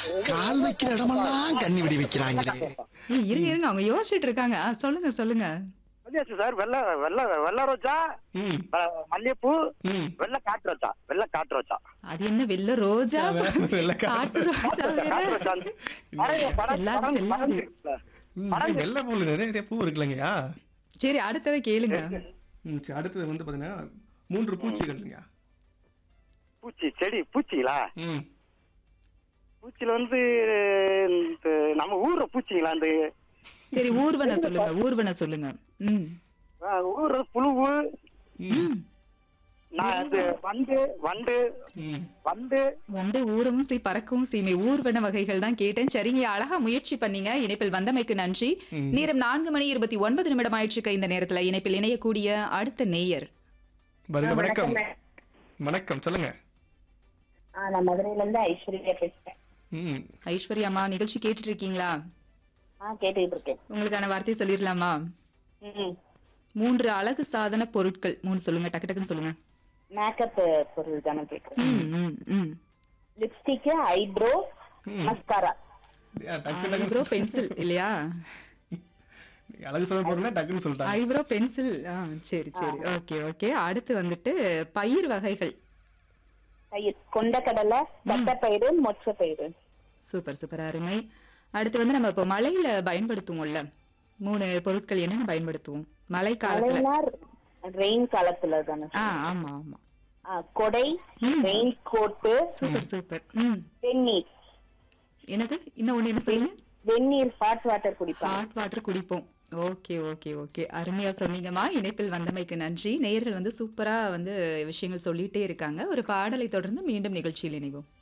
கால் வைக்கிற இடமெல்லாம் கண்ணி விடி வைக்கிறாங்களே ஏய், இருங்க இருங்க அவங்க யோசிச்சுட்டு இருக்காங்க ஆ, சொல்லுங்க சொல்லுங்க சொல்லியாச்சு சார் வெள்ளை வெள்ளை வெள்ளை ரோஜா ம் அஹ், மல்லிகைப்பூ ம் வெள்ளை காட்டு ரோஜா வெள்ளை காட்டு ரோஜா அது என்ன வெள்ளை ரோஜா வெள்ளை காட்டு காட்டு ரோஜா வேற காட்டு ரோஜா வந்து பறந்து- பறந்து- செல்லாது, பறந்து- செல்லாது. பறந்து இருக்குல்ல. ம், வெள்ளை பூவில் நிறைய நிறைய பூ இருக்குல்லங்கய்யா சரி அடுத்ததை கேளுங்க ம் சரி அடுத்தது வந்து பார்த்தீங்கன்னா மூன்று பூச்சிகள்ங்க பூச்சி செடி பூச்சிங்களா ம் பூச்சியில வந்து இந்த நம்ம ஊர்ற பூச்சிங்களா அந்த சரி ஊர்வன சொல்லுங்க ஊர்வன சொல்லுங்க ம் அஹ், ஊர்ற புழுவு ம் நான் அது வண்டு வண்டு ம் வண்டு வண்டு ஊரவும் சீ பறக்கவும் சீமை ஊர்வன வகைகள் தான் கேட்டேன் சரிங்க அழகா முயற்சி பண்ணீங்க இணைப்பில் வந்தமைக்கு நன்றி நேரம் நான்கு மணி இருபத்தி ஒன்பது நிமிடம் ஆயிடுச்சு இந்த நேரத்துல இணைப்பில் இணையக்கூடிய அடுத்த நேயர் வருக வணக்கம் வணக்கம் சொல்லுங்க ஆ, நான் மதுரையில இருந்து ஐஸ்வர்யா பேசுறேன் ம் ஐஸ்வர்யா அம்மா நிகழ்ச்சி கேட்டுட்டு இருக்கீங்களா ஆ கேட்டுக்கிட்டு இருக்கேன் உங்களுக்கான வார்த்தையை சொல்லிடலாமா ம் மூன்று அழகு சாதன பொருட்கள் மூணு சொல்லுங்க டக்கு டக்குன்னு சொல்லுங்க மேக்கப் பொருள் தானே கேட்குறேன் ம், ம், ம். லிப்ஸ்டிக் ஐப்ரோ மஸ்காரா யா, டக்கு ஐப்ரோ பென்சில் இல்லையா டக்கு அழகு சொல்ல போறேன்னா டக்குன்னு சொல்லிட்டாங்க ஐப்ரோ பென்சில் ஆ சரி சரி ஓகே ஓகே அடுத்து வந்துட்டு பயிர் வகைகள் பயிர் கொண்டக்கடலை தட்டைப்பயிறு மொச்சப்பயிறு சூப்பர் சூப்பர் அருமை அடுத்து வந்து நம்ம இப்போ மழையில பயன்படுத்துவோம்ல மூணு பொருட்கள் என்னென்ன பயன்படுத்துவோம் மழை காலத்துல மழைனா ரெயின் காலத்துல தானே ஆ ஆமா ஆமா ஆ, கொடை ரெயின் கோட்டு சூப்பர் சூப்பர் ம் வெந்நீர் என்னது இன்னும் ஒண்ணு என்ன சொன்னீங்க வெந்நீர் ஹாட் வாட்டர் குடிப்பாங்க ஹாட் வாட்டர் குடிப்போம் ஓகே ஓகே ஓகே அருமையா சொன்னீங்கம்மா இணைப்பில் வந்தமைக்கு நன்றி நேயர்கள் வந்து சூப்பரா வந்து விஷயங்கள் சொல்லிட்டே இருக்காங்க ஒரு பாடலை தொடர்ந்து மீண்டும் நிகழ்ச்சியில் இணைவோம்